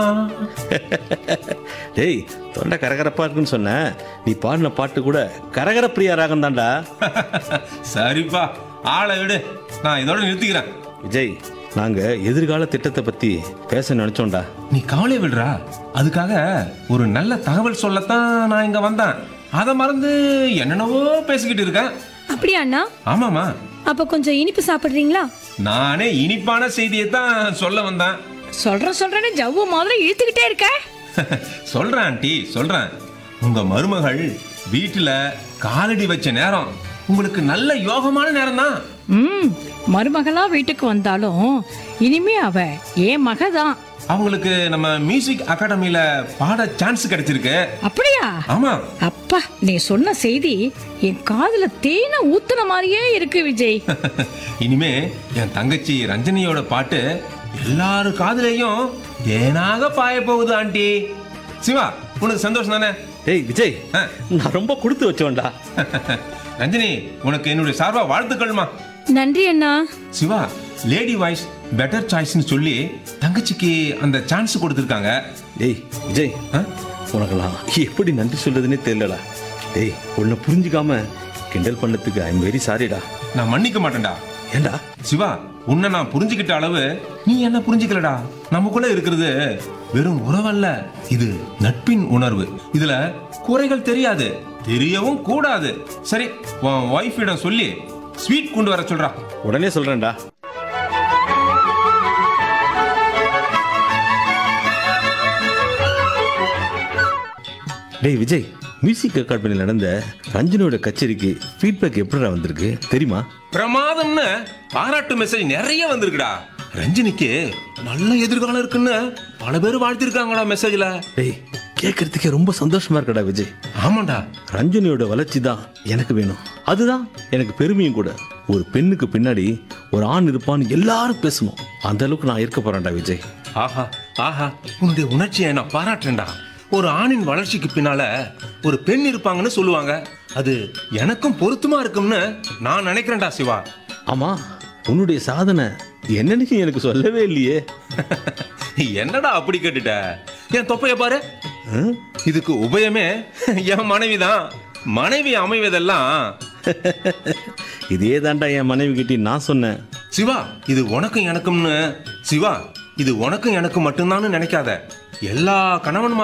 டேய் தொண்டை கரகரப்பா இருக்குன்னு சொன்ன நீ பாடின பாட்டு கூட கரகர பிரியா ராகம் தான்டா சரிப்பா ஆளை விடு நான் இதோட நிறுத்திக்கிறேன் விஜய் நாங்க எதிர்கால திட்டத்தை பத்தி பேச நினைச்சோம்டா நீ கவலை விடுறா அதுக்காக ஒரு நல்ல தகவல் சொல்லத்தான் நான் இங்க வந்தேன் அதை மறந்து என்னென்னவோ பேசிக்கிட்டு இருக்கேன் அப்படியா அண்ணா ஆமாமா அப்ப கொஞ்சம் இனிப்பு சாப்பிடுறீங்களா நானே இனிப்பான செய்தியை தான் சொல்ல வந்தேன் சொல்றேன் சொல்றேன்னு ஜவ்வு மாதிரி இழுத்துக்கிட்டே இருக்க சொல்றேன் ஆண்டி சொல்றேன் உங்க மருமகள் வீட்டுல காலடி வச்ச நேரம் உங்களுக்கு நல்ல யோகமான நேரம் தான் ம் மருமகளா வீட்டுக்கு வந்தாலும் இனிமே அவ ஏன் மக தான் அவங்களுக்கு நம்ம மியூசிக் அகாடமில பாட சான்ஸ் கிடைச்சிருக்கு அப்படியா ஆமா அப்பா நீ சொன்ன செய்தி என் காதுல தேனை ஊத்துன மாதிரியே இருக்கு விஜய் இனிமே என் தங்கச்சி ரஞ்சனியோட பாட்டு எல்லாரு காதுலயும் தேனாக பாய போகுது ஆண்டி சிவா உனக்கு சந்தோஷம் தானே டேய் விஜய் ஆ. நான் ரொம்ப கொடுத்து வச்சோம்டா ரஞ்சனி உனக்கு என்னுடைய சார்பா வாழ்த்துக்கள்மா நன்றி அண்ணா சிவா லேடி வாய்ஸ் பெட்டர் சாய்ஸ்னு சொல்லி தங்கச்சிக்கு அந்த சான்ஸ் கொடுத்துருக்காங்க டேய் விஜய் ஆ? உனக்கெல்லாம் எப்படி நன்றி சொல்றதுன்னே தெரியலடா டேய் உன்னை புரிஞ்சுக்காம கிண்டல் பண்ணதுக்கு ஐம் வெரி சாரிடா நான் மன்னிக்க மாட்டேன்டா ஏண்டா சிவா உன்னை நான் புரிஞ்சுக்கிட்ட அளவு நீ என்ன புரிஞ்சுக்கலடா நமக்குள்ள இருக்கிறது வெறும் உறவல்ல இது நட்பின் உணர்வு இதுல குறைகள் தெரியாது தெரியவும் கூடாது சரி உன் ஒய்ஃபிடம் சொல்லி ஸ்வீட் கொண்டு வர சொல்றா உடனே சொல்றேன்டா டேய் விஜய் மியூசிக் அகாடமியில் நடந்த ரஞ்சனோட கச்சேரிக்கு ஃபீட்பேக் எப்படிடா வந்திருக்கு தெரியுமா பிரமாதம்னு பாராட்டு மெசேஜ் நிறைய வந்திருக்குடா ரஞ்சினிக்கு நல்ல எதிர்காலம் இருக்குன்னு பல பேர் வாழ்த்திருக்காங்கடா மெசேஜ்ல டேய் கேட்கறதுக்கே ரொம்ப சந்தோஷமா இருக்கடா விஜய் ஆமாண்டா ரஞ்சனியோட வளர்ச்சி தான் எனக்கு வேணும் அதுதான் எனக்கு பெருமையும் கூட ஒரு பெண்ணுக்கு பின்னாடி ஒரு ஆண் இருப்பான்னு எல்லாரும் பேசணும் அந்த அளவுக்கு நான் இருக்க போறேன்டா விஜய் ஆஹா ஆஹா உன்னுடைய உணர்ச்சியை நான் பாராட்டுறேன்டா ஒரு ஆணின் வளர்ச்சிக்கு பின்னால ஒரு பெண் இருப்பாங்கன்னு சொல்லுவாங்க அது எனக்கும் பொருத்தமா இருக்கும்னு நான் நினைக்கிறேன்டா சிவா ஆமா உன்னுடைய சாதனை என்னன்னு எனக்கு சொல்லவே இல்லையே என்னடா அப்படி கேட்டுட்ட என் தொப்பைய பாரு ஹம்? இதுக்கு உபயமே என் மனைவி தான் மனைவி அமைவதெல்லாம் இதே தாண்டா என் மனைவி கிட்ட நான் சொன்னேன் சிவா இது உனக்கும் எனக்கும்னு சிவா இது உனக்கும் எனக்கும் மட்டும்தான் நினைக்காத எல்லா கணவன்